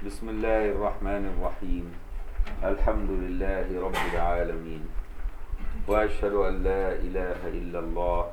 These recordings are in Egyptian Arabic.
بسم الله الرحمن الرحيم الحمد لله رب العالمين وأشهد أن لا إله إلا الله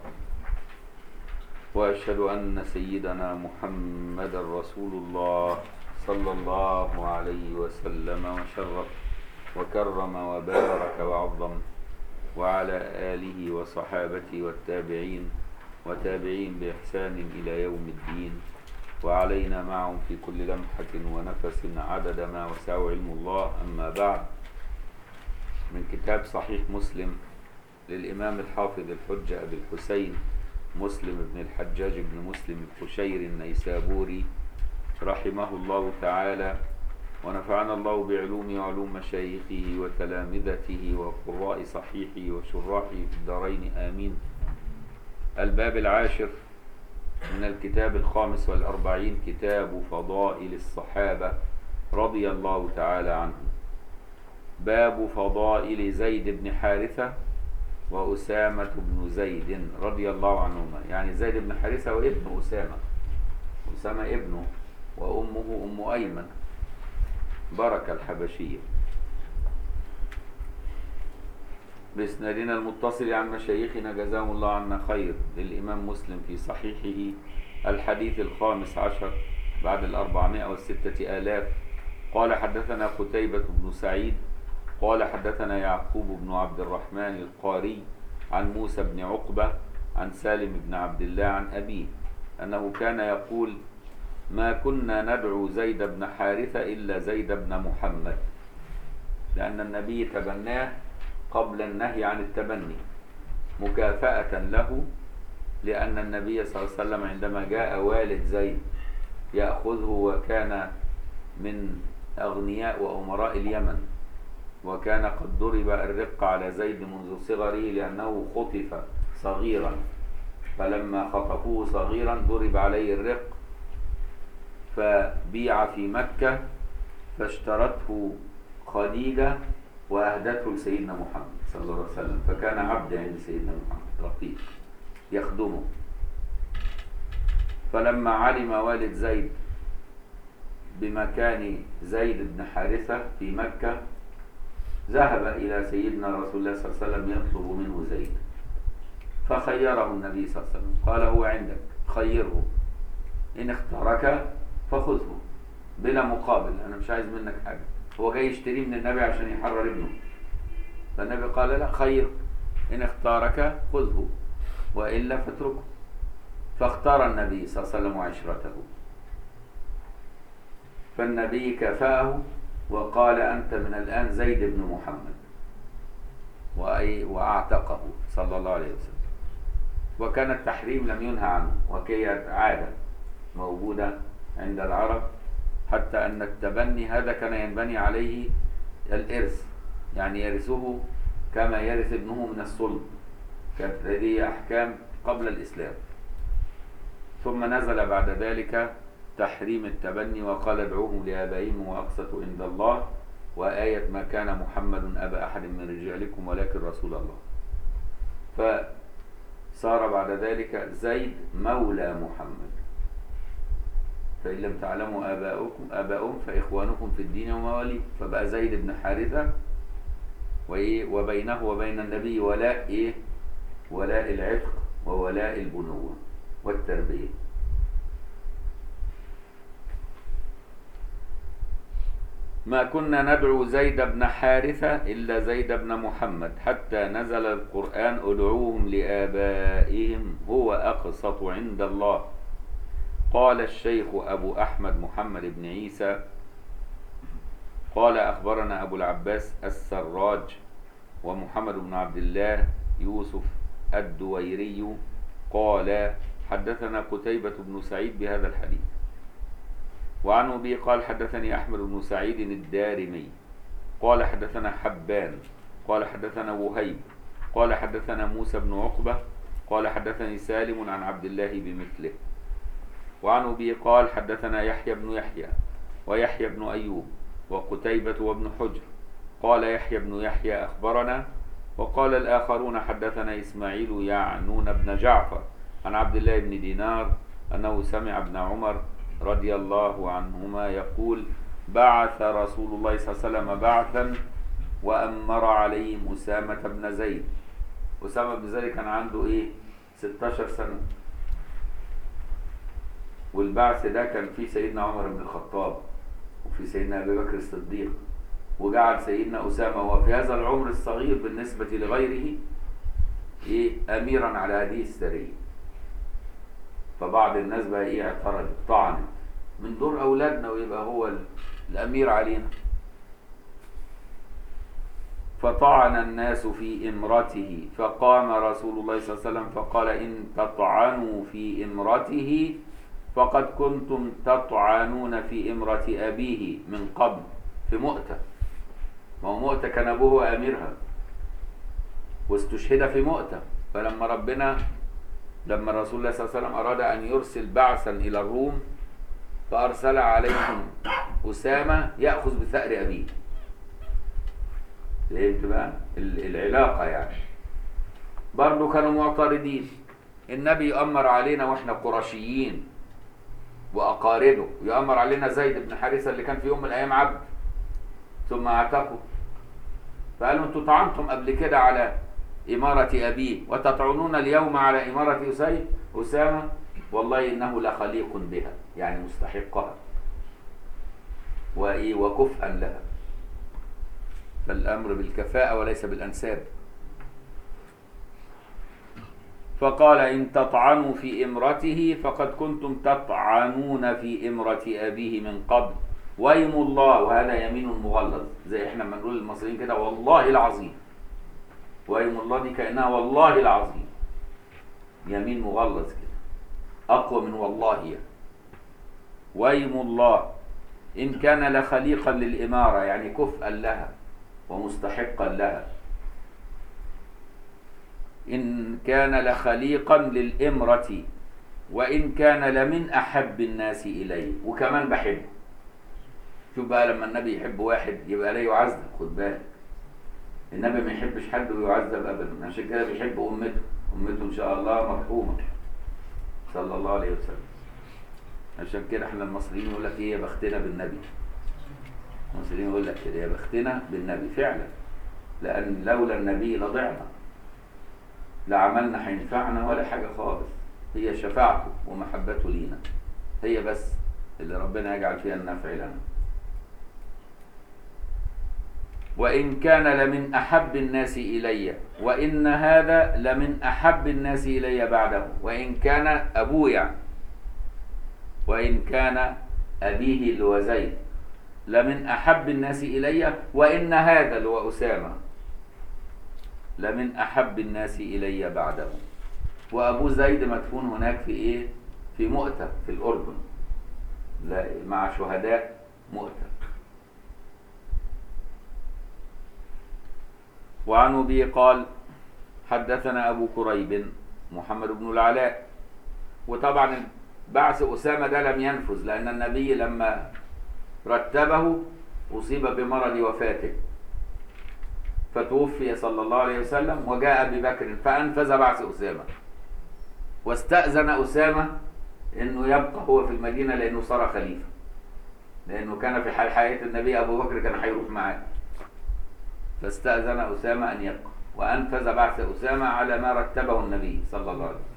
وأشهد أن سيدنا محمد رسول الله صلى الله عليه وسلم وشرف وكرم وبارك وعظم وعلى آله وصحابته والتابعين وتابعين بإحسان إلى يوم الدين وعلينا معهم في كل لمحة ونفس عدد ما وسع علم الله أما بعد من كتاب صحيح مسلم للإمام الحافظ الحجة أبي الحسين مسلم بن الحجاج بن مسلم القشير النيسابوري رحمه الله تعالى ونفعنا الله بعلوم وعلوم مشايخه وتلامذته وقراء صحيحه وشراحه في الدارين آمين الباب العاشر من الكتاب الخامس والأربعين كتاب فضائل الصحابة رضي الله تعالى عنهم باب فضائل زيد بن حارثة وأسامة بن زيد رضي الله عنهما يعني زيد بن حارثة وابن أسامة أسامة ابنه وأمه أم أيمن بركة الحبشية بإسنادنا المتصل عن مشايخنا جزاهم الله عنا خير للإمام مسلم في صحيحه الحديث الخامس عشر بعد الأربعمائة والستة آلاف قال حدثنا قتيبة بن سعيد قال حدثنا يعقوب بن عبد الرحمن القاري عن موسى بن عقبة عن سالم بن عبد الله عن أبيه أنه كان يقول ما كنا ندعو زيد بن حارثة إلا زيد بن محمد لأن النبي تبناه قبل النهي عن التبني مكافأة له لأن النبي صلى الله عليه وسلم عندما جاء والد زيد يأخذه وكان من أغنياء وأمراء اليمن وكان قد ضرب الرق على زيد منذ صغره لأنه خطف صغيرا فلما خطفوه صغيرا ضرب عليه الرق فبيع في مكة فاشترته خديجة وأهدته لسيدنا محمد صلى الله عليه وسلم فكان عبدا عند سيدنا محمد رقيق يخدمه فلما علم والد زيد بمكان زيد بن حارثة في مكة ذهب إلى سيدنا رسول الله صلى الله عليه وسلم يطلب منه زيد فخيره النبي صلى الله عليه وسلم قال هو عندك خيره إن اختارك فخذه بلا مقابل أنا مش عايز منك حاجة هو جاي يشتريه من النبي عشان يحرر ابنه فالنبي قال لا خير إن اختارك خذه وإلا فاتركه فاختار النبي صلى الله عليه وسلم عشرته فالنبي كفاه وقال أنت من الآن زيد بن محمد وأي وأعتقه صلى الله عليه وسلم وكان التحريم لم ينهى عنه وكي عادة موجودة عند العرب حتى أن التبني هذا كان ينبني عليه الإرث يعني يرثه كما يرث ابنه من الصلب كانت هذه أحكام قبل الإسلام ثم نزل بعد ذلك تحريم التبني وقال ادعوهم لآبائهم وأقسط عند الله وآية ما كان محمد أبا أحد من رجالكم ولكن رسول الله فصار بعد ذلك زيد مولى محمد فإن لم تعلموا آباؤكم آباؤهم فإخوانكم في الدين ومواليكم فبقى زيد بن حارثة وإيه وبينه وبين النبي ولاء إيه ولاء العتق وولاء البنوة والتربية ما كنا ندعو زيد بن حارثة إلا زيد بن محمد حتى نزل القرآن ادعوهم لآبائهم هو أقسط عند الله قال الشيخ أبو أحمد محمد بن عيسى قال أخبرنا أبو العباس السراج ومحمد بن عبد الله يوسف الدويري قال حدثنا قتيبة بن سعيد بهذا الحديث وعن أبي قال حدثني أحمد بن سعيد الدارمي قال حدثنا حبان قال حدثنا وهيب قال حدثنا موسى بن عقبة قال حدثني سالم عن عبد الله بمثله وعن أبي قال حدثنا يحيى بن يحيى ويحيى بن أيوب وقتيبة وابن حجر قال يحيى بن يحيى أخبرنا وقال الآخرون حدثنا إسماعيل يعنون بن جعفر عن عبد الله بن دينار أنه سمع ابن عمر رضي الله عنهما يقول بعث رسول الله صلى الله عليه وسلم بعثا وأمر عليهم أسامة بن زيد أسامة بن زيد كان عنده إيه 16 سنة والبعث ده كان فيه سيدنا عمر بن الخطاب وفي سيدنا أبي بكر الصديق وجعل سيدنا أسامة وفي هذا العمر الصغير بالنسبة لغيره إيه أميرا على هذه السرية فبعض الناس بقى إيه اعترض طعنت من دور أولادنا ويبقى هو ال- الأمير علينا فطعن الناس في امرته فقام رسول الله صلى الله عليه وسلم فقال إن تطعنوا في امرته فقد كنتم تطعنون في امرة أبيه من قبل في مؤتة ما هو مؤتة كان أبوه أميرها واستشهد في مؤتة فلما ربنا لما الرسول الله صلى الله عليه وسلم أراد أن يرسل بعثا إلى الروم فأرسل عليهم أسامة يأخذ بثأر أبيه فهمت بقى ال- العلاقة يعني برضه كانوا معترضين النبي يأمر علينا واحنا قرشيين وأقاربه يأمر علينا زيد بن حارثة اللي كان في يوم من الأيام عبد ثم اعتقوا فقالوا انتوا طعنتم قبل كده على إمارة أبيه وتطعنون اليوم على إمارة أسيد أسامة والله إنه لخليق بها يعني مستحقها وإيه وكفءا لها فالأمر بالكفاءة وليس بالأنساب فقال إن تطعنوا في إمرته فقد كنتم تطعنون في إمرة أبيه من قبل ويم الله وهذا يمين مغلظ زي احنا لما نقول للمصريين كده والله العظيم ويم الله دي كأنها والله العظيم يمين مغلظ كده أقوى من والله يعني. ويم الله إن كان لخليقا للإمارة يعني كفءا لها ومستحقا لها إن كان لخليقا للإمرة وإن كان لمن أحب الناس إليه وكمان بحبه شوف بقى لما النبي يحب واحد يبقى لا يعذب خد بالك النبي ما يحبش حد ويعذب أبدا عشان كده بيحب أمته أمته إن شاء الله مرحومة صلى الله عليه وسلم عشان كده احنا المصريين يقول لك ايه يا بختنا بالنبي المصريين يقول لك كده يا بختنا بالنبي فعلا لأن لولا النبي لضعنا لا عملنا هينفعنا ولا حاجة خالص هي شفاعته ومحبته لينا هي بس اللي ربنا يجعل فيها النفع لنا وإن كان لمن أحب الناس إلي وإن هذا لمن أحب الناس إلي بعده وإن كان أبوه يعني وإن كان أبيه اللي هو زيد لمن أحب الناس إلي وإن هذا اللي هو أسامة لمن أحب الناس إلي بعده وأبو زيد مدفون هناك في إيه؟ في مؤتة في الأردن لا مع شهداء مؤتة وعن أبي قال حدثنا أبو كريب محمد بن العلاء وطبعا بعث أسامة ده لم ينفذ لأن النبي لما رتبه أصيب بمرض وفاته فتوفي صلى الله عليه وسلم وجاء أبي بكر فأنفذ بعث أسامة واستأذن أسامة أنه يبقى هو في المدينة لأنه صار خليفة لأنه كان في حال حياة النبي أبو بكر كان هيروح معاه فاستأذن أسامة أن يبقى وأنفذ بعث أسامة على ما رتبه النبي صلى الله عليه وسلم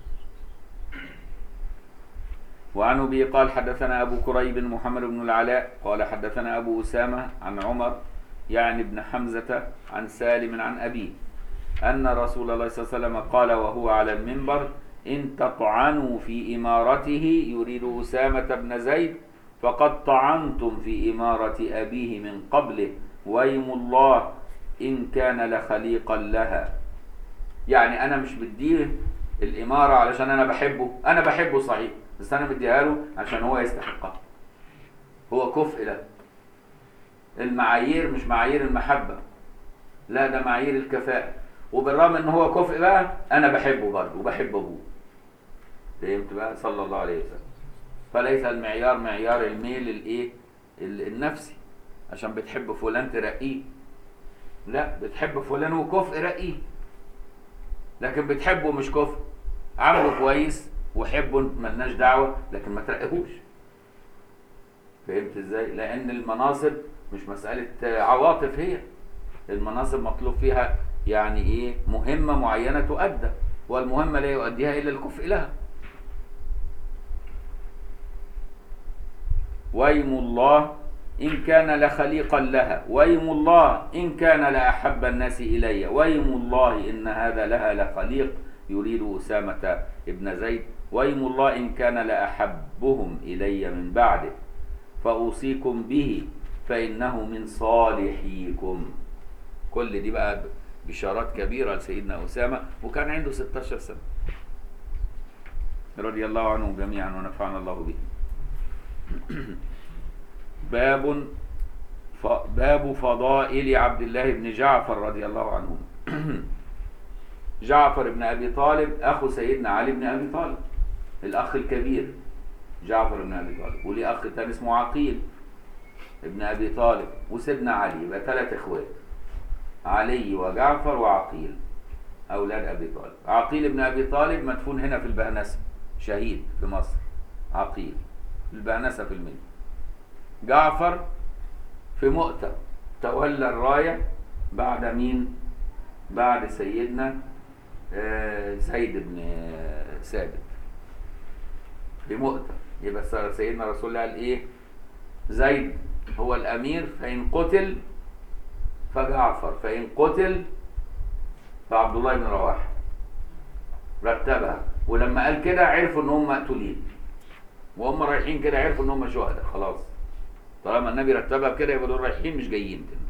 وعن أبي قال حدثنا أبو كريب محمد بن العلاء قال حدثنا أبو أسامة عن عمر يعني ابن حمزة عن سالم عن أبيه أن رسول الله صلى الله عليه وسلم قال وهو على المنبر إن تطعنوا في إمارته يريد أسامة بن زيد فقد طعنتم في إمارة أبيه من قبله ويم الله إن كان لخليقا لها يعني أنا مش بديه الإمارة علشان أنا بحبه أنا بحبه صحيح بس أنا مديها له عشان هو يستحقها هو كفء له المعايير مش معايير المحبة لا ده معايير الكفاءة وبالرغم ان هو كفء بقى انا بحبه برضه وبحب ابوه فهمت بقى صلى الله عليه وسلم فليس المعيار معيار الميل الايه ال- النفسي عشان بتحب فلان ترقيه لا بتحب فلان وكفء رقيه لكن بتحبه مش كفء عمله كويس وحبه ملناش دعوه لكن ما ترقيهوش فهمت ازاي لان المناصب مش مساله عواطف هي المناصب مطلوب فيها يعني ايه مهمه معينه تؤدى والمهمه لا يؤديها الا الكفء لها ويم الله إن كان لخليقا لها ويم الله إن كان لأحب الناس إلي ويم الله إن هذا لها لخليق يريد أسامة ابن زيد ويم الله إن كان لأحبهم إلي من بعده فأوصيكم به فإنه من صالحيكم كل دي بقى بشارات كبيرة لسيدنا أسامة وكان عنده 16 سنة رضي الله عنهم جميعا ونفعنا الله به باب ف... باب فضائل عبد الله بن جعفر رضي الله عنه جعفر بن ابي طالب اخو سيدنا علي بن ابي طالب الاخ الكبير جعفر بن ابي طالب وليه اخ تاني اسمه عقيل ابن ابي طالب وسيدنا علي يبقى ثلاث اخوات علي وجعفر وعقيل اولاد ابي طالب عقيل بن ابي طالب مدفون هنا في البهنسه شهيد في مصر عقيل البهنسه في المنيا جعفر في مؤتة تولى الراية بعد مين بعد سيدنا آه زيد بن آه ثابت في مؤتة يبقى سيدنا رسول الله قال ايه زيد هو الامير فان قتل فجعفر فان قتل فعبد الله بن رواحه رتبها ولما قال كده عرفوا ان هم مقتولين وهم رايحين كده عرفوا ان هم شهداء خلاص طالما النبي رتبها بكده يبقى دول رايحين مش جايين كده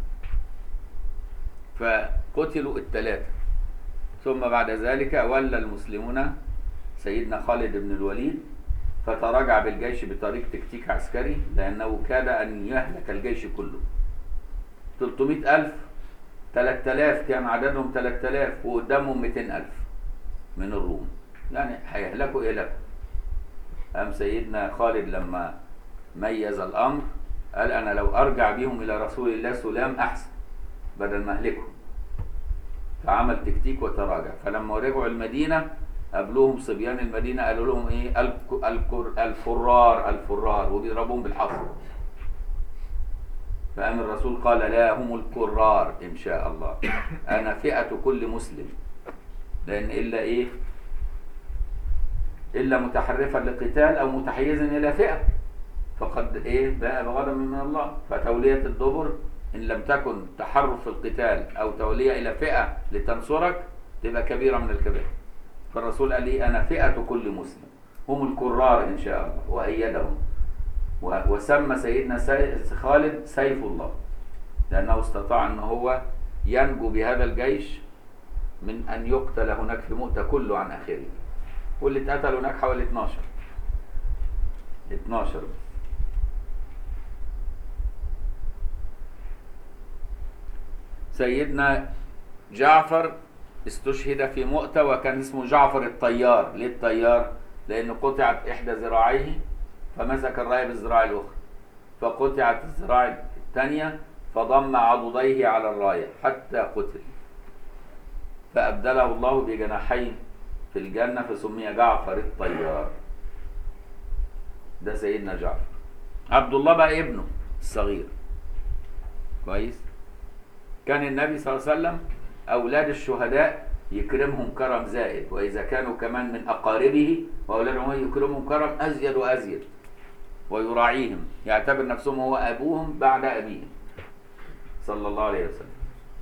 فقتلوا الثلاثه ثم بعد ذلك ولى المسلمون سيدنا خالد بن الوليد فتراجع بالجيش بطريق تكتيك عسكري لأنه كاد أن يهلك الجيش كله 300 ألف 3000 كان عددهم 3000 وقدامهم 200 ألف من الروم يعني هيهلكوا إهلاكوا قام سيدنا خالد لما ميز الأمر قال أنا لو أرجع بهم إلى رسول الله سلام أحسن بدل ما أهلكهم فعمل تكتيك وتراجع فلما رجعوا المدينة قابلوهم صبيان المدينة قالوا لهم إيه الك- الكر- الفرار الفرار وبيضربوهم بالحصر فقام الرسول قال لا هم الكرار إن شاء الله أنا فئة كل مسلم لأن إلا إيه إلا متحرفا لقتال أو متحيزا إلى فئة فقد إيه باء بغضب من الله فتولية الدبر إن لم تكن تحرف في القتال أو تولية إلى فئة لتنصرك تبقى كبيرة من الكبائر فالرسول قال لي أنا فئة كل مسلم هم الكرار إن شاء الله وأيدهم و- وسمى سيدنا سي- خالد سيف الله لأنه استطاع أن هو ينجو بهذا الجيش من أن يقتل هناك في مؤتة كله عن آخره واللي اتقتل هناك حوالي 12 12 بس سيدنا جعفر استشهد في مؤتة وكان اسمه جعفر الطيار ليه الطيار لأنه قطعت إحدى ذراعيه فمسك الراية بالذراع الأخرى فقطعت الذراع الثانية فضم عضديه على الراية حتى قتل فأبدله الله بجناحين في الجنة فسمي جعفر الطيار ده سيدنا جعفر عبد الله بقى ابنه الصغير كويس كان النبي صلى الله عليه وسلم أولاد الشهداء يكرمهم كرم زائد وإذا كانوا كمان من أقاربه وأولادهم يكرمهم كرم أزيد وأزيد ويراعيهم يعتبر نفسهم هو أبوهم بعد أبيهم صلى الله عليه وسلم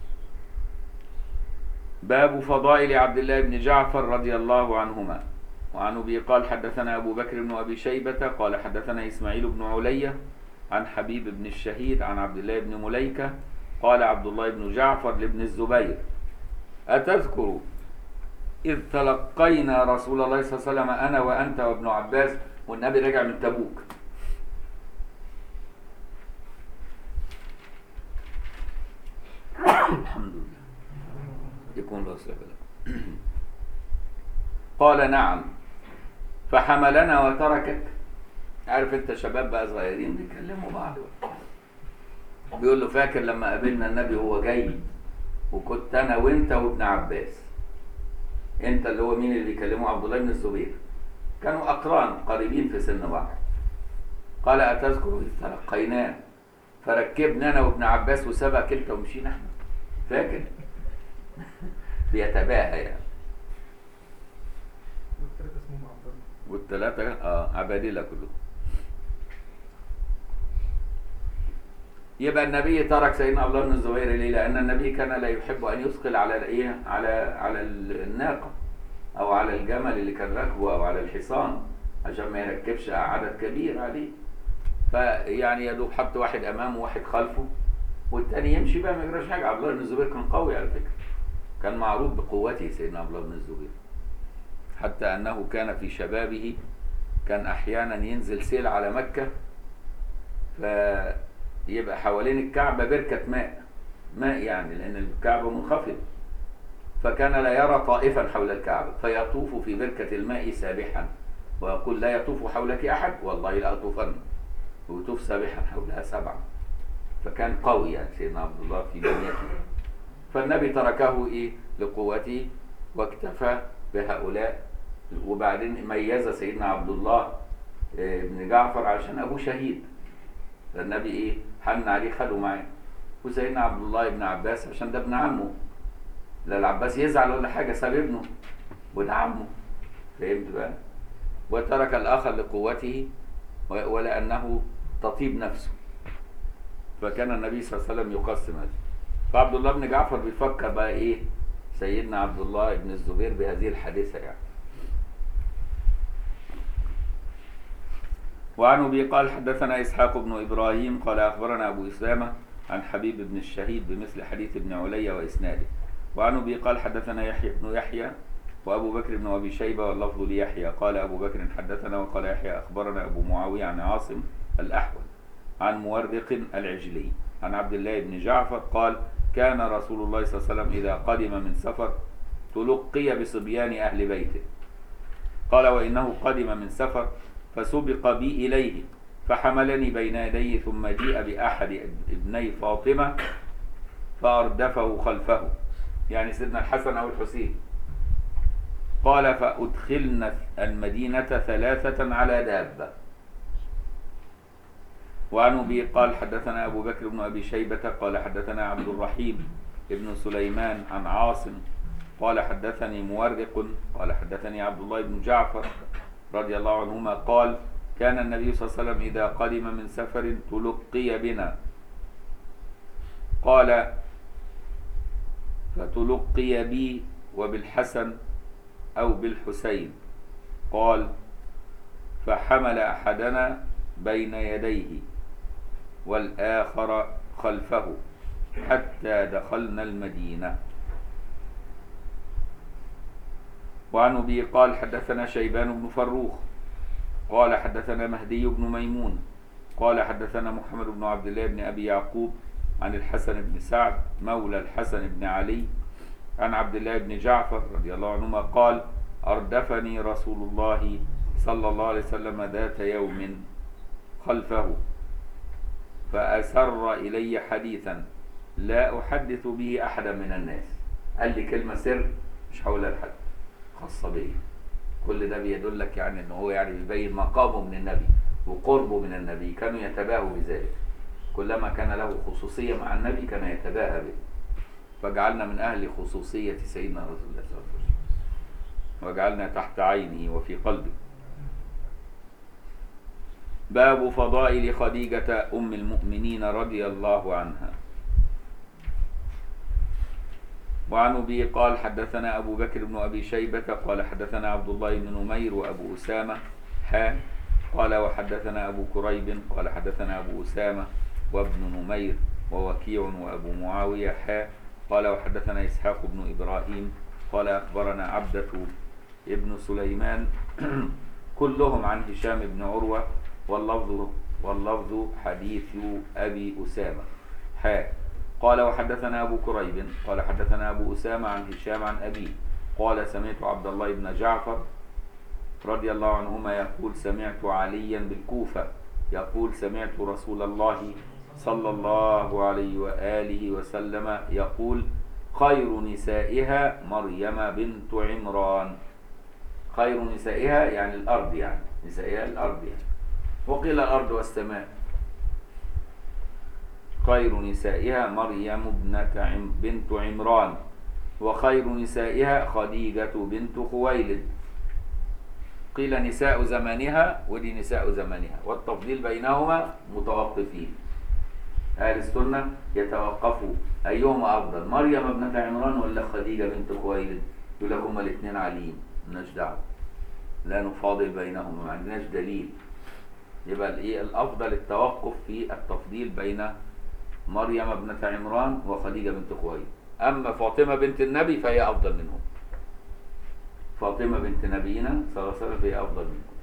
باب فضائل عبد الله بن جعفر رضي الله عنهما وعن أبي قال حدثنا أبو بكر بن أبي شيبة قال حدثنا إسماعيل بن علية عن حبيب بن الشهيد عن عبد الله بن مليكة قال عبد الله بن جعفر لابن الزبير أتذكر إذ تلقينا رسول الله صلى الله عليه وسلم أنا وأنت وابن عباس والنبي رجع من تبوك الحمد لله يكون الله يصلح بالك قال نعم فحملنا وتركك عارف انت شباب بقى صغيرين بيكلموا بعض بيقول له فاكر لما قابلنا النبي وهو جاي وكنت انا وانت وابن عباس انت اللي هو مين اللي بيكلمه عبد الله بن الزبير كانوا اقران قريبين في سن بعض قال أتذكر إذ تلقيناه فركبنا أنا وابن عباس وسبق كلتا ومشينا احنا فاكر بيتباهى يعني والثلاثة اسمهم عبد الله والثلاثة اه عبادلة كلهم يبقى النبي ترك سيدنا عبد الله بن الزبير ليه؟ لأن النبي كان لا يحب أن يثقل على الإيه؟ على على الناقة أو على الجمل اللي كان راكبه أو على الحصان عشان ما يركبش عدد كبير عليه. فيعني يا دوب حط واحد أمامه وواحد خلفه والتاني يمشي بقى ما يجراش حاجة، عبد الله بن الزبير كان قوي على فكرة. كان معروف بقوته سيدنا عبد الله بن الزبير. حتى أنه كان في شبابه كان أحيانا ينزل سيل على مكة فيبقى حوالين الكعبة بركة ماء ماء يعني لأن الكعبة منخفضة فكان لا يرى طائفا حول الكعبة فيطوف في بركة الماء سابحا ويقول لا يطوف حولك أحد والله لا أطوفن ويطوف سابحا حولها سبعا فكان قوي يعني سيدنا عبد الله في بنيته فالنبي تركه إيه لقوته واكتفى بهؤلاء وبعدين ميز سيدنا عبد الله آه، بن جعفر عشان ابوه شهيد فالنبي ايه حن عليه خده معاه وسيدنا عبد الله بن عباس عشان ده ابن عمه لا العباس يزعل ولا حاجه ساب ابنه وده عمه فهمت بقى وترك الاخر لقوته و- ولانه تطيب نفسه فكان النبي صلى الله عليه وسلم يقسم هذا فعبد الله بن جعفر بيفكر بقى ايه سيدنا عبد الله بن الزبير بهذه الحادثه يعني وعن ابي قال حدثنا اسحاق بن ابراهيم قال اخبرنا ابو اسامه عن حبيب بن الشهيد بمثل حديث ابن علي واسناده وعن ابي قال حدثنا يحيى بن يحيى وابو بكر بن ابي شيبه واللفظ ليحيى قال ابو بكر حدثنا وقال يحيى اخبرنا ابو معاويه عن عاصم الاحول عن مورق العجلي عن عبد الله بن جعفر قال كان رسول الله صلى الله عليه وسلم اذا قدم من سفر تلقي بصبيان اهل بيته قال وإنه قدم من سفر فسبق بي إليه فحملني بين يديه ثم جيء بأحد ابني فاطمة فأردفه خلفه يعني سيدنا الحسن أو الحسين قال فأدخلنا المدينة ثلاثة على دابة وعن أبي قال حدثنا أبو بكر بن أبي شيبة قال حدثنا عبد الرحيم ابن سليمان عن عاصم قال حدثني مورق قال حدثني عبد الله بن جعفر رضي الله عنهما قال كان النبي صلى الله عليه وسلم إذا قدم من سفر تلقي بنا قال فتلقي بي وبالحسن أو بالحسين قال فحمل أحدنا بين يديه والآخر خلفه حتى دخلنا المدينة وعن أبي قال حدثنا شيبان بن فروخ قال حدثنا مهدي بن ميمون قال حدثنا محمد بن عبد الله بن أبي يعقوب عن الحسن بن سعد مولى الحسن بن علي عن عبد الله بن جعفر رضي الله عنهما قال أردفني رسول الله صلى الله عليه وسلم ذات يوم خلفه فأسر إلي حديثا لا أحدث به أحدا من الناس قال لي كلمة سر مش هقولها لحد خاصة بيا كل ده بيدلك يعني ان هو يعني بيبين مقامه من النبي وقربه من النبي كانوا يتباهوا بذلك كلما كان له خصوصية مع النبي كان يتباهى به فاجعلنا من أهل خصوصية سيدنا رسول الله صلى الله عليه وسلم واجعلنا تحت عينه وفي قلبه باب فضائل خديجة أم المؤمنين رضي الله عنها وعن أبي قال حدثنا أبو بكر بن أبي شيبة قال حدثنا عبد الله بن نمير وأبو أسامة حا قال وحدثنا أبو كريب قال حدثنا أبو أسامة وابن نمير ووكيع وأبو معاوية حا قال وحدثنا إسحاق بن إبراهيم قال أخبرنا عبدة ابن سليمان كلهم عن هشام بن عروة واللفظ واللفظ حديث أبي أسامة حا قال وحدثنا أبو كريب قال حدثنا أبو أسامة عن هشام عن أبيه قال سمعت عبد الله بن جعفر رضي الله عنهما يقول سمعت عليا بالكوفة يقول سمعت رسول الله صلى الله عليه وآله وسلم يقول خير نسائها مريم بنت عمران خير نسائها يعني الأرض يعني نسائها الأرض يعني وقيل الأرض والسماء خير نسائها مريم ابنة عم بنت عمران وخير نسائها خديجة بنت خويلد قيل نساء زمانها ودي نساء زمانها والتفضيل بينهما متوقفين أهل السنة يتوقفوا أيهما أفضل مريم ابنة عمران ولا خديجة بنت خويلد يقول لك هما الاثنين عاليين مالناش دعوة لا نفاضل بينهما ما عندناش دليل يبقى الايه الافضل التوقف في التفضيل بين مريم ابنة عمران وخديجة بنت خويلد اما فاطمة بنت النبي فهي افضل منهم فاطمة بنت نبينا صلى الله عليه وسلم فهي افضل منهم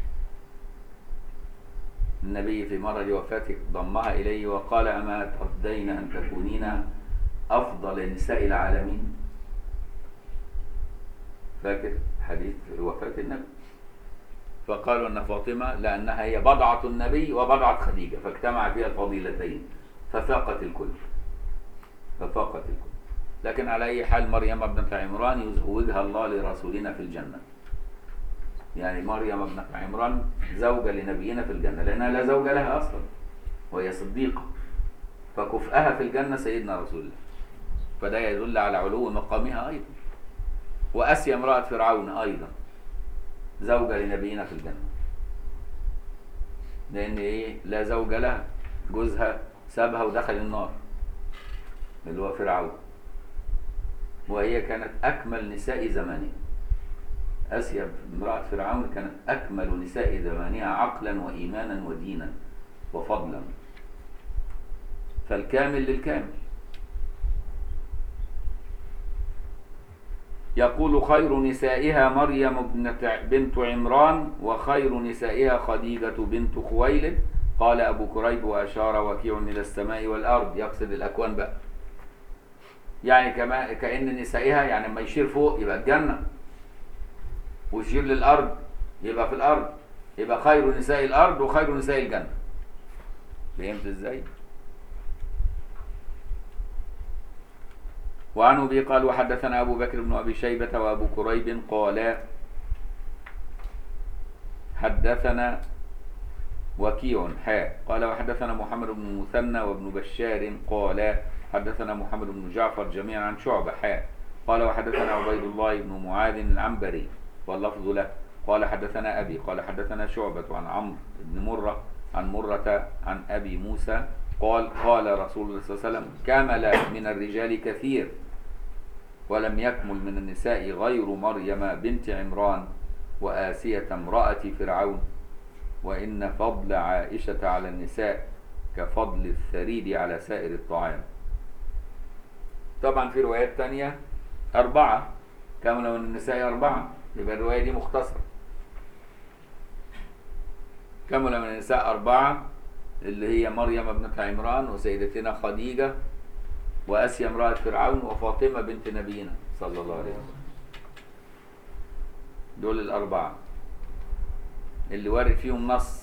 النبي في مرض وفاته ضمها اليه وقال اما ترضين ان تكونين افضل نساء العالمين فاكر حديث وفاة النبي فقالوا ان فاطمه لانها هي بضعه النبي وبضعه خديجه فاجتمع فيها الفضيلتين ففاقت الكل ففاقت الكل لكن على اي حال مريم ابنه عمران يزوجها الله لرسولنا في الجنه يعني مريم ابنه عمران زوجه لنبينا في الجنه لانها لا زوج لها اصلا وهي صديقه فكفءها في الجنه سيدنا رسول الله فده يدل على علو مقامها ايضا واسيا امراه فرعون ايضا زوجة لنبينا في الجنة لأن إيه لا زوج لها جوزها سابها ودخل النار اللي هو فرعون وهي كانت أكمل نساء زمانها آسيا امرأة فرعون كانت أكمل نساء زمانها عقلا وإيمانا ودينا وفضلا فالكامل للكامل يقول خير نسائها مريم ابنة بنت عمران وخير نسائها خديجة بنت خويلد قال أبو كريب وأشار وكيع إلى السماء والأرض يقصد الأكوان بقى يعني كما كأن نسائها يعني لما يشير فوق يبقى الجنة ويشير للأرض يبقى في الأرض يبقى خير نساء الأرض وخير نساء الجنة فهمت ازاي؟ وعن ابي قال وحدثنا ابو بكر بن ابي شيبه وابو كريب قال حدثنا وكيع حاء قال وحدثنا محمد بن المثنى وابن بشار قال حدثنا محمد بن جعفر جميعا عن شعبه حاء قال وحدثنا عبيد الله بن معاذ العنبري واللفظ له قال حدثنا ابي قال حدثنا شعبه عن عمرو بن مره عن مره عن ابي موسى قال قال رسول الله صلى الله عليه وسلم كمل من الرجال كثير ولم يكمل من النساء غير مريم بنت عمران وآسية امرأة فرعون وإن فضل عائشة على النساء كفضل الثريد على سائر الطعام طبعا في روايات تانية أربعة كمل من النساء أربعة يبقى الرواية دي مختصرة كمل من النساء أربعة اللي هي مريم ابنة عمران وسيدتنا خديجة واسيا امراه فرعون وفاطمه بنت نبينا صلى الله عليه وسلم دول الاربعه اللي وارد فيهم نص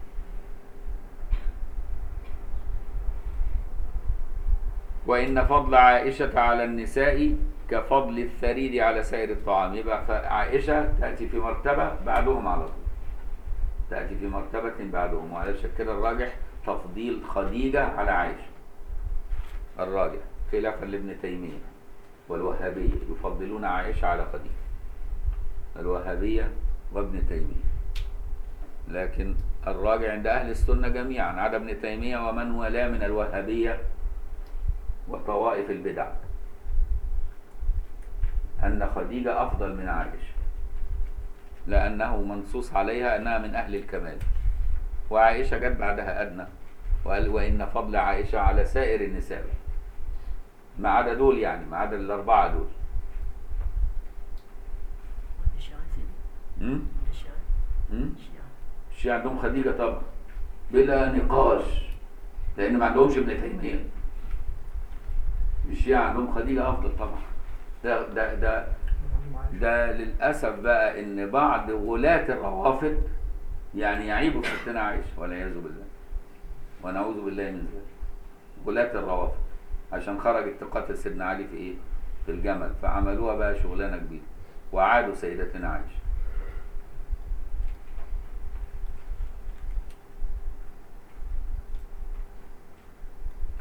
وان فضل عائشه على النساء كفضل الثريد على سائر الطعام يبقى عائشه تاتي في مرتبه بعدهم على طول تاتي في مرتبه بعدهم وعلى كده الراجح تفضيل خديجه على عائشه الراجح خلافا لابن تيمية والوهابية يفضلون عائشة على خديجة الوهابية وابن تيمية لكن الراجع عند أهل السنة جميعا عدا ابن تيمية ومن والاه من الوهابية وطوائف البدع أن خديجة أفضل من عائشة لأنه منصوص عليها أنها من أهل الكمال وعائشة جت بعدها أدنى وقال وإن فضل عائشة على سائر النساء ما عدا دول يعني ما عدا الأربعة دول امم امم الشيعة عندهم خديجة طبعا بلا نقاش لأن ما عندهمش ابن تيمية الشيعة عندهم خديجة أفضل طبعا ده ده ده ده للأسف بقى إن بعض غلاة الروافض يعني يعيبوا ستنا عائشة والعياذ بالله ونعوذ بالله من ذلك غلاة الروافض عشان خرجت تقاتل سيدنا علي في ايه؟ في الجمل فعملوها بقى شغلانه كبيره وعادوا سيدتنا عائشه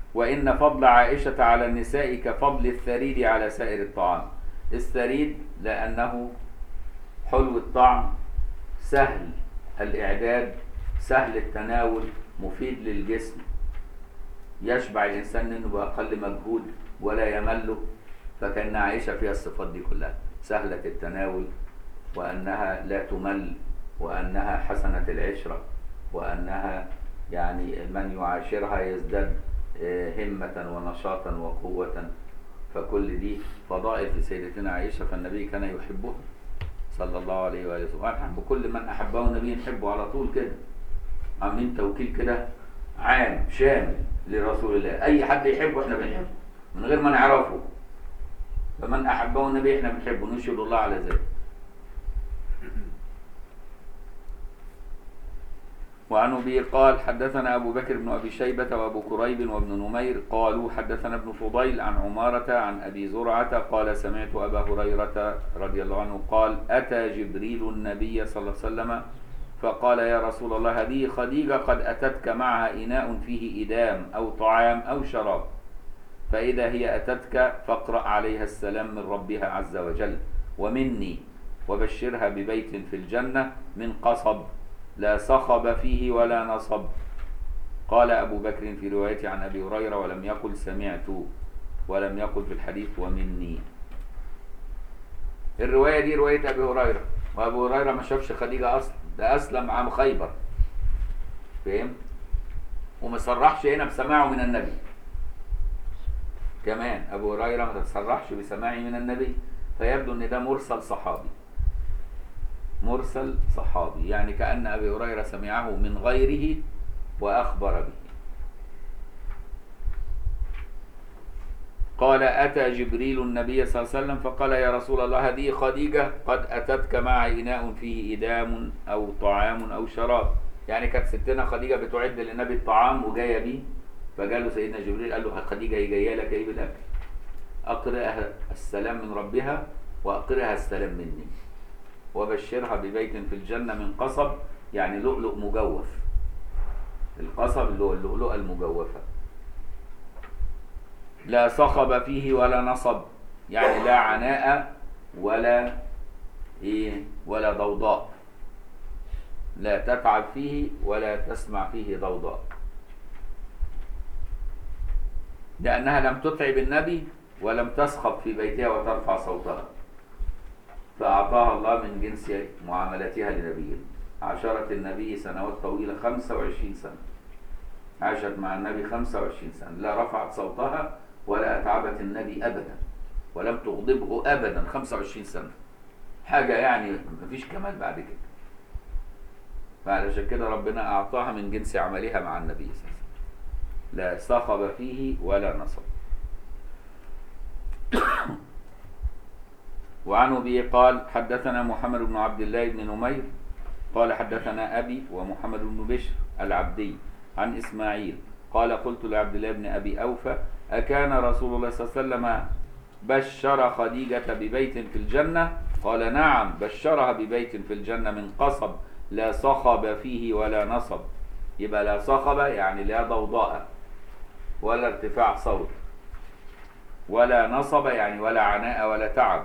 وإن فضل عائشة على النساء كفضل الثريد على سائر الطعام الثريد لأنه حلو الطعم سهل الإعداد سهل التناول مفيد للجسم يشبع الإنسان منه بأقل مجهود ولا يمل فكان عائشة فيها الصفات دي كلها سهلة التناول وأنها لا تمل وأنها حسنة العشرة وأنها يعني من يعاشرها يزداد آه، همة ونشاطا وقوة فكل دي فضائل في سيدتنا عائشة فالنبي كان يحبها صلى الله عليه وآله وسلم ونحب كل من أحبه النبي نحبه على طول كده عاملين توكيل كده عام شامل لرسول الله أي حد يحبه احنا بنحبه من غير ما نعرفه فمن أحبه النبي احنا بنحبه نشهد الله على ذلك وعن ابي قال حدثنا ابو بكر بن ابي شيبه وابو كريب وابن نمير قالوا حدثنا ابن فضيل عن عماره عن ابي زرعه قال سمعت ابا هريره رضي الله عنه قال اتى جبريل النبي صلى الله عليه وسلم فقال يا رسول الله هذه خديجه قد اتتك معها اناء فيه ادام او طعام او شراب فاذا هي اتتك فاقرا عليها السلام من ربها عز وجل ومني وبشرها ببيت في الجنه من قصب لا صخب فيه ولا نصب قال أبو بكر في روايته عن أبي هريرة ولم يقل سمعت ولم يقل في الحديث ومني الرواية دي رواية أبي هريرة وأبو هريرة ما شافش خديجة أصلا ده أسلم عام خيبر فاهم وما صرحش هنا بسماعه من النبي كمان أبو هريرة ما تصرحش بسماعه من النبي فيبدو أن ده مرسل صحابي مرسل صحابي يعني كأن أبي هريرة سمعه من غيره وأخبر به قال أتى جبريل النبي صلى الله عليه وسلم فقال يا رسول الله هذه خديجة قد أتتك مع إناء فيه إدام أو طعام أو شراب يعني كانت ستنا خديجة بتعد للنبي الطعام وجاية بيه فقال له سيدنا جبريل قال له خديجة هي جاية لك إيه بالأكل أقرئها السلام من ربها وأقرئها السلام مني وبشرها ببيت في الجنة من قصب يعني لؤلؤ مجوف القصب اللي هو اللؤلؤة المجوفة لا صخب فيه ولا نصب يعني لا عناء ولا ايه ولا ضوضاء لا تتعب فيه ولا تسمع فيه ضوضاء لأنها لم تتعب النبي ولم تصخب في بيتها وترفع صوتها فأعطاها الله من جنس معاملتها لنبيه عاشرت النبي سنوات طويلة 25 سنة عاشت مع النبي 25 سنة لا رفعت صوتها ولا أتعبت النبي أبدا ولم تغضبه أبدا 25 سنة حاجة يعني مفيش كمال بعد كده فعلشان كده ربنا أعطاها من جنس عملها مع النبي صلى الله عليه وسلم لا صخب فيه ولا نصب وعن ابي قال حدثنا محمد بن عبد الله بن نمير قال حدثنا ابي ومحمد بن بشر العبدي عن اسماعيل قال قلت لعبد الله بن ابي اوفى اكان رسول الله صلى الله عليه وسلم بشر خديجه ببيت في الجنه قال نعم بشرها ببيت في الجنه من قصب لا صخب فيه ولا نصب يبقى لا صخب يعني لا ضوضاء ولا ارتفاع صوت ولا نصب يعني ولا عناء ولا تعب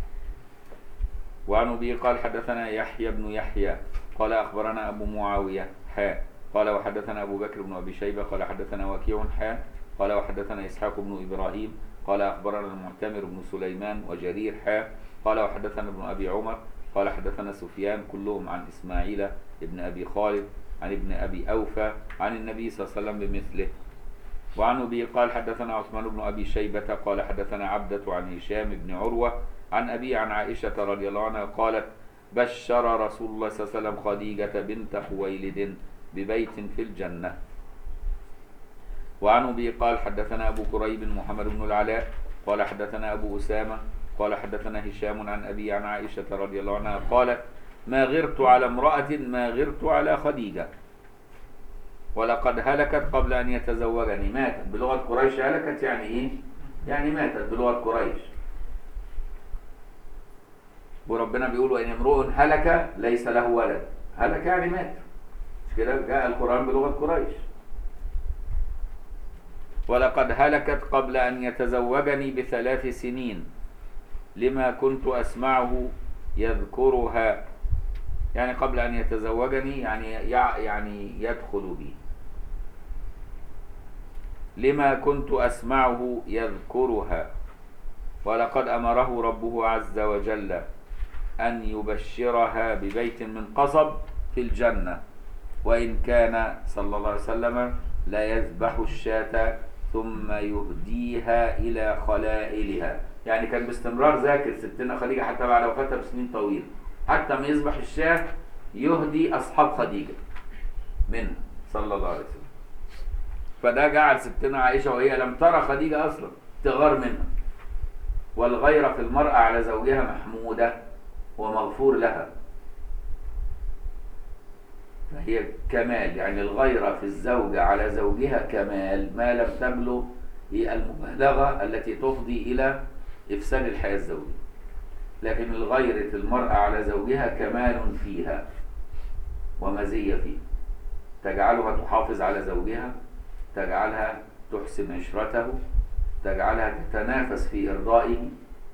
وعن ابي قال حدثنا يحيى بن يحيى قال اخبرنا ابو معاويه حاء قال وحدثنا ابو بكر بن ابي شيبه قال حدثنا وكيع حاء قال وحدثنا اسحاق بن ابراهيم قال اخبرنا المعتمر بن سليمان وجرير حاء قال وحدثنا ابن ابي عمر قال حدثنا سفيان كلهم عن اسماعيل ابن ابي خالد عن ابن ابي اوفى عن النبي صلى الله عليه وسلم بمثله وعن ابي قال حدثنا عثمان بن ابي شيبه قال حدثنا عبده عن هشام بن عروه عن أبي عن عائشة رضي الله عنها قالت بشر رسول الله صلى الله عليه وسلم خديجة بنت خويلد ببيت في الجنة وعن أبي قال حدثنا أبو كريب محمد بن العلاء قال حدثنا أبو أسامة قال حدثنا هشام عن أبي عن عائشة رضي الله عنها قالت ما غرت على امرأة ما غرت على خديجة ولقد هلكت قبل أن يتزوجني ماتت بلغة قريش هلكت يعني إيه؟ يعني ماتت بلغة قريش وربنا بيقول وان امرؤ هلك ليس له ولد هلك يعني مات مش كده جاء القران بلغه قريش ولقد هلكت قبل أن يتزوجني بثلاث سنين لما كنت أسمعه يذكرها يعني قبل أن يتزوجني يعني يعني يدخل بي لما كنت أسمعه يذكرها ولقد أمره ربه عز وجل أن يبشرها ببيت من قصب في الجنة وإن كان صلى الله عليه وسلم لا يذبح الشاة ثم يهديها إلى خلائلها يعني كان باستمرار ذاكر ستنا خديجة حتى بعد وفاتها بسنين طويلة حتى ما يذبح الشاة يهدي أصحاب خديجة منها صلى الله عليه وسلم فده جعل ستنا عائشة وهي لم ترى خديجة أصلا تغار منها والغيرة في المرأة على زوجها محمودة ومغفور لها فهي كمال يعني الغيرة في الزوجة على زوجها كمال ما لم تبلغ هي المبالغة التي تفضي إلى إفساد الحياة الزوجية لكن الغيرة المرأة على زوجها كمال فيها ومزية فيها تجعلها تحافظ على زوجها تجعلها تحسن عشرته تجعلها تتنافس في إرضائه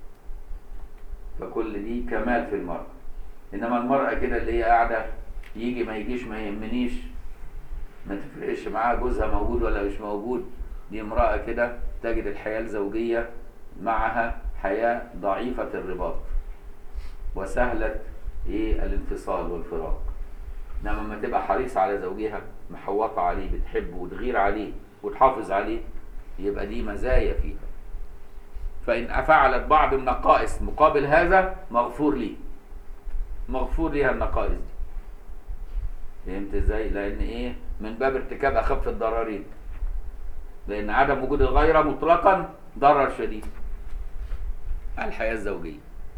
فكل دي كمال في المرأة إنما المرأة كده اللي هي قاعدة يجي ما يجيش ما يهمنيش ما تفرقش معاها جوزها موجود ولا مش موجود دي امرأة كده تجد الحياة الزوجية معها حياة ضعيفة الرباط وسهلة ايه الانفصال والفراق انما لما تبقى حريص على زوجها محوطة عليه بتحبه وتغير عليه وتحافظ عليه يبقى دي مزايا فيها فإن فعلت بعض النقائص مقابل هذا مغفور لي مغفور ليها النقائص دي فهمت ازاي؟ لأن ايه؟ من باب ارتكاب أخف الضررين لأن عدم وجود الغيرة مطلقا ضرر شديد الحياة الزوجية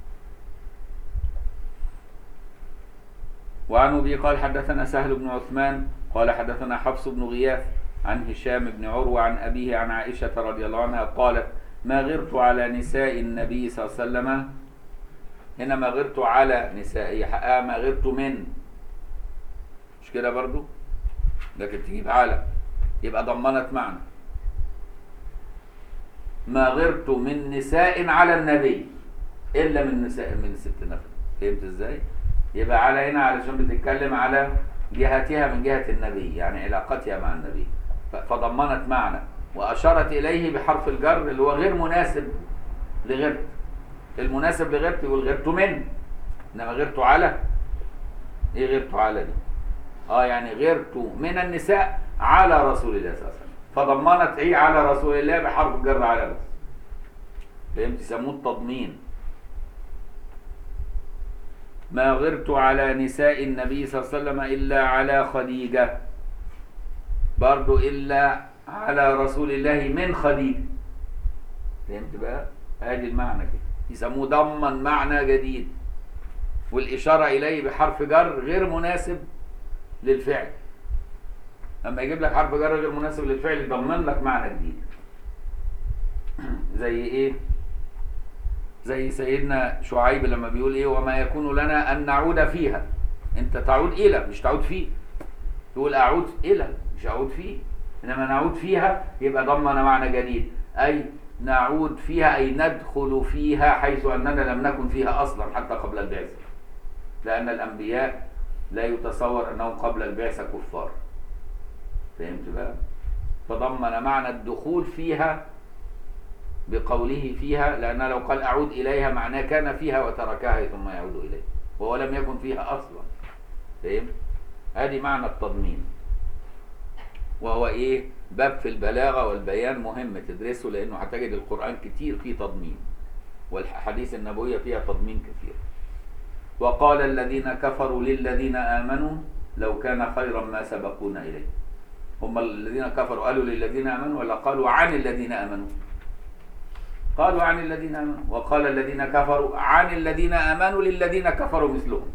وعن أبي قال حدثنا سهل بن عثمان قال حدثنا حفص بن غياث عن هشام بن عروة عن أبيه عن عائشة رضي الله عنها قالت ما غرت على نساء النبي صلى الله عليه وسلم هنا ما غرت على نسائه حقها ما غرت من مش كده برضو لكن تجيب على يبقى ضمنت معنى ما غرت من نساء على النبي الا من نساء من ست نفر فهمت ازاي يبقى على هنا علشان بتتكلم على جهتها من جهة النبي يعني علاقتها مع النبي فضمنت معنى وأشارت إليه بحرف الجر اللي هو غير مناسب لغرت المناسب لغرت يقول غرت من إنما غرت على إيه غرت على دي آه يعني غرت من النساء على رسول الله صلى الله عليه وسلم فضمنت إيه على رسول الله بحرف الجر على بس فهمت يسموه التضمين ما غرت على نساء النبي صلى الله عليه وسلم إلا على خديجة برضو إلا على رسول الله من خديجة فهمت بقى؟ ادي المعنى كده يسموه ضمن معنى جديد والإشارة إليه بحرف جر غير مناسب للفعل لما يجيب لك حرف جر غير مناسب للفعل يضمن لك معنى جديد زي ايه زي سيدنا شعيب لما بيقول ايه وما يكون لنا ان نعود فيها انت تعود الى مش تعود فيه تقول اعود الى مش اعود فيه انما نعود فيها يبقى ضمن معنى جديد اي نعود فيها اي ندخل فيها حيث اننا لم نكن فيها اصلا حتى قبل البعثه لان الانبياء لا يتصور انهم قبل البعثه كفار فهمت بقى فضمن معنى الدخول فيها بقوله فيها لأن لو قال أعود إليها معناه كان فيها وتركها ثم يعود إليه وهو لم يكن فيها أصلا فهم؟ هذه معنى التضمين وهو إيه باب في البلاغة والبيان مهم تدرسه لأنه هتجد القرآن كتير فيه تضمين والحديث النبوية فيها تضمين كثير وقال الذين كفروا للذين آمنوا لو كان خيرا ما سبقونا إليه هم الذين كفروا قالوا للذين آمنوا ولا قالوا عن الذين آمنوا قالوا عن الذين آمنوا وقال الذين كفروا عن الذين آمنوا للذين كفروا مثلهم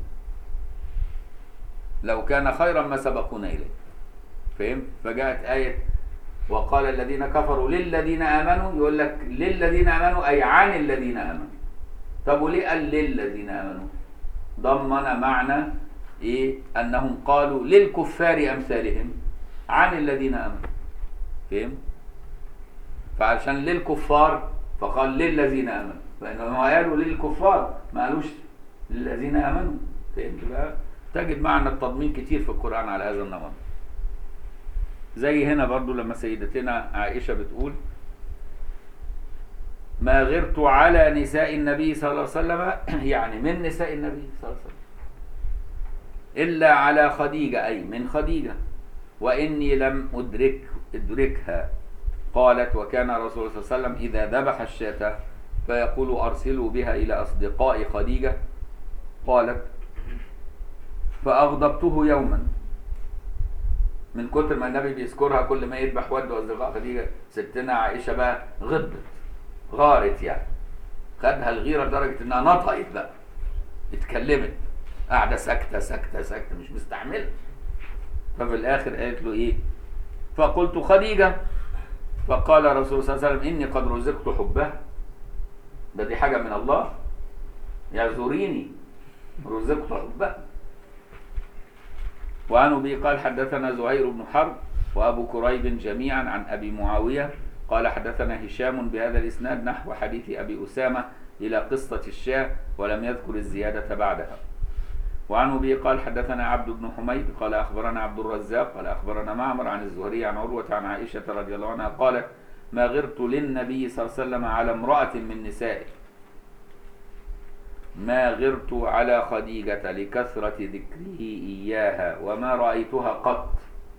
لو كان خيرا ما سبقونا إليه فهمت فجاءت آية وقال الذين كفروا للذين آمنوا يقول لك للذين آمنوا أي عن الذين آمنوا طب وليه قال للذين آمنوا ضمن معنى إيه أنهم قالوا للكفار أمثالهم عن الذين آمنوا فهمت فعشان للكفار فقال للذين امنوا فانهم قالوا للكفار ما قالوش للذين امنوا فهمت بقى تجد معنى التضمين كتير في القران على هذا النمط زي هنا برضو لما سيدتنا عائشه بتقول ما غرت على نساء النبي صلى الله عليه وسلم يعني من نساء النبي صلى الله عليه وسلم إلا على خديجة أي من خديجة وإني لم أدرك أدركها قالت وكان رسول الله صلى الله عليه وسلم إذا ذبح الشاة فيقول أرسلوا بها إلى أصدقاء خديجة قالت فأغضبته يوما من كتر ما النبي بيذكرها كل ما يذبح ود أصدقاء خديجة ستنا عائشة بقى غضبت غارت يعني خدها الغيرة لدرجة إنها نطقت بقى اتكلمت قاعدة ساكتة ساكتة ساكتة مش مستحملة ففي الآخر قالت له إيه فقلت خديجة فقال الرسول صلى الله عليه وسلم إني قد رزقت حبها ده دي حاجة من الله يعذريني رزقت حبها وعن أبي قال حدثنا زهير بن حرب وأبو كريب جميعا عن أبي معاوية قال حدثنا هشام بهذا الإسناد نحو حديث أبي أسامة إلى قصة الشاه ولم يذكر الزيادة بعدها وعن أبي قال حدثنا عبد بن حميد قال أخبرنا عبد الرزاق قال أخبرنا معمر عن الزهري عن عروة عن عائشة رضي الله عنها قالت ما غرت للنبي صلى الله عليه وسلم على امرأة من نسائه ما غرت على خديجة لكثرة ذكره إياها وما رأيتها قط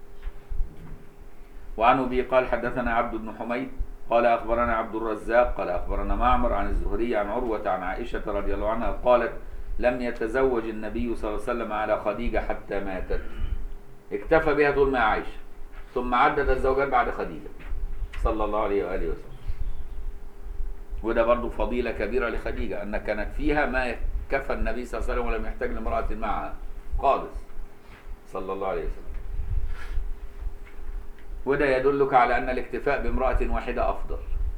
وعن أبي قال حدثنا عبد بن حميد قال أخبرنا عبد الرزاق قال أخبرنا معمر عن الزهري عن عروة عن عائشة رضي الله عنها قالت لم يتزوج النبي صلى الله عليه وسلم على خديجة حتى ماتت اكتفى بها طول ما عايشة ثم عدد الزوجات بعد خديجة صلى الله عليه وآله وسلم وده برضو فضيلة كبيرة لخديجة أن كانت فيها ما كفى النبي صلى الله عليه وسلم ولم يحتاج لامرأة معها خالص صلى الله عليه وسلم وده يدلك على أن الاكتفاء بامرأة واحدة أفضل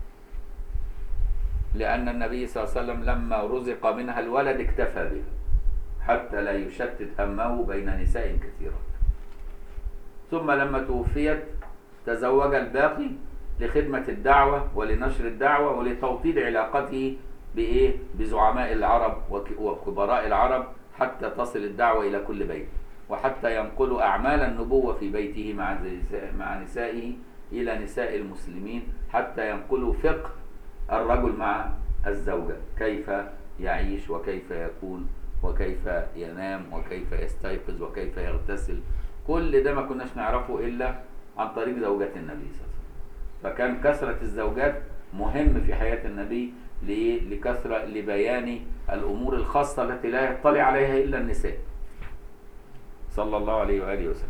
لأن النبي صلى الله عليه وسلم لما رزق منها الولد اكتفى بها حتى لا يشتت همه بين نساء كثيرات ثم لما توفيت تزوج الباقي لخدمة الدعوة ولنشر الدعوة ولتوطيد علاقته بإيه؟ بزعماء العرب وك- وكبراء العرب حتى تصل الدعوة إلى كل بيت وحتى ينقل أعمال النبوة في بيته مع نساء- مع نسائه إلى نساء المسلمين حتى ينقلوا فقه الرجل مع الزوجة كيف يعيش وكيف يكون وكيف ينام وكيف يستيقظ وكيف يغتسل كل ده ما كناش نعرفه إلا عن طريق زوجات النبي صلى الله عليه وسلم فكان كثرة الزوجات مهم في حياة النبي لإيه؟ لكثرة لبيان الأمور الخاصة التي لا يطلع عليها إلا النساء صلى الله عليه وآله وسلم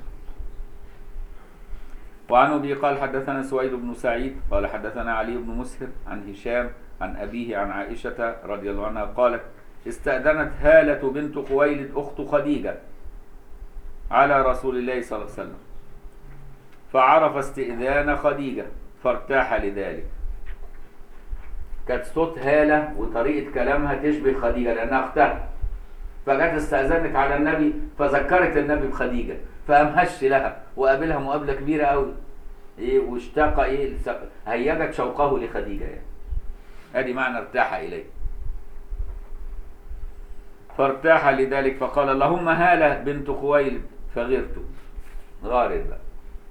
وعن أبي قال حدثنا سويد بن سعيد قال حدثنا علي بن مسهر عن هشام عن أبيه عن عائشة رضي الله عنها قالت استأذنت هالة بنت خويلد أخت خديجة على رسول الله صلى الله عليه وسلم فعرف استئذان خديجة فارتاح لذلك كانت صوت هالة وطريقة كلامها تشبه خديجة لأنها أختها فجت استأذنت على النبي فذكرت النبي بخديجة فقام هش لها وقابلها مقابلة كبيرة قوي إيه واشتاق إيه هيجت شوقه لخديجة يعني ادي معنى ارتاح إليه فارتاح لذلك فقال اللهم هالة بنت خويلد فغرت غارت بقى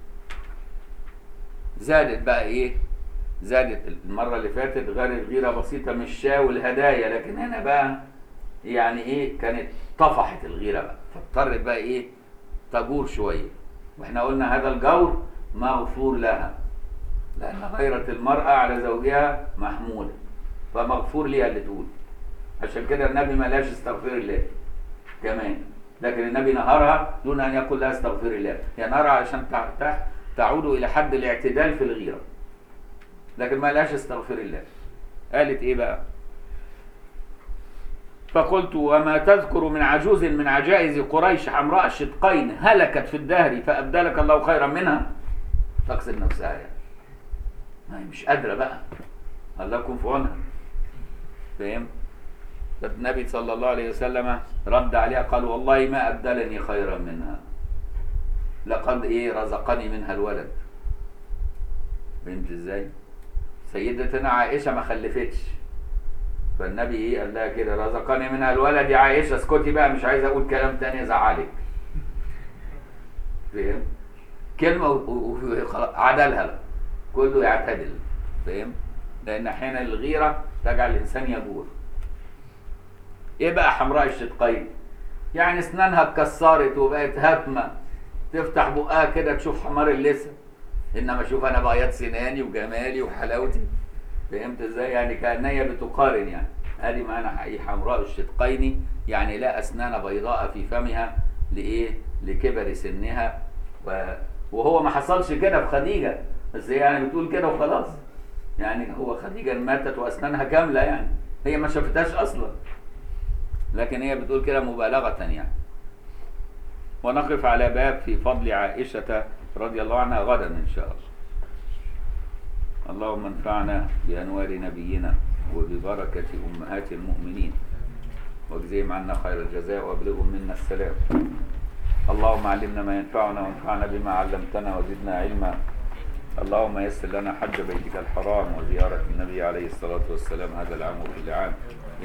زادت بقى ايه زادت المرة اللي فاتت غارت غيرة بسيطة مش شاة والهدايا لكن هنا بقى يعني ايه كانت طفحت الغيرة بقى فاضطرت بقى ايه تجور شوية واحنا قلنا هذا الجور مغفور لها لأن غيرة المرأة على زوجها محمودة فمغفور ليها اللي تقول عشان كده النبي ما لاش استغفر الله كمان لكن النبي نهارها دون ان يقول لها استغفر الله يعني نهارها عشان تع- تع- تعود الى حد الاعتدال في الغيره لكن ما لاش استغفر الله قالت ايه بقى فقلت وما تذكر من عجوز من عجائز قريش حمراء الشدقين هلكت في الدهر فابدلك الله خيرا منها تقصد نفسها يعني ما هي مش قادره بقى الله يكون في عونها فاهم فالنبي صلى الله عليه وسلم رد عليها قال والله ما أبدلني خيرا منها لقد إيه رزقني منها الولد فهمت إزاي سيدتنا عائشه ما خلفتش فالنبي ايه قال لها كده رزقني منها الولد يا عائشه اسكتي بقى مش عايز اقول كلام تاني يزعلك فاهم كلمه و- و- وخلاص عدلها بقى. كله يعتدل فاهم لان احيانا الغيره تجعل الانسان يجور ايه بقى حمراء الشدقين يعني اسنانها اتكسرت وبقت هاتمه تفتح بقها كده تشوف حمار اللسان انما اشوف انا بياض سناني وجمالي وحلاوتي فهمت ازاي يعني كانها هي بتقارن يعني ادي معنى حقيقي حمراء الشدقين يعني لا اسنان بيضاء في فمها لايه لكبر سنها و... وهو ما حصلش كده في خديجه بس هي يعني بتقول كده وخلاص يعني هو خديجه ماتت واسنانها كامله يعني هي ما شافتهاش اصلا لكن هي بتقول كده مبالغه يعني ونقف على باب في فضل عائشه رضي الله عنها غدا ان شاء الله اللهم انفعنا بأنوار نبينا وببركة أمهات المؤمنين واجزهم عنا خير الجزاء وابلغهم منا السلام اللهم علمنا ما ينفعنا وانفعنا بما علمتنا وزدنا علما اللهم يسر لنا حج بيتك الحرام وزيارة النبي عليه الصلاة والسلام هذا العام وكل عام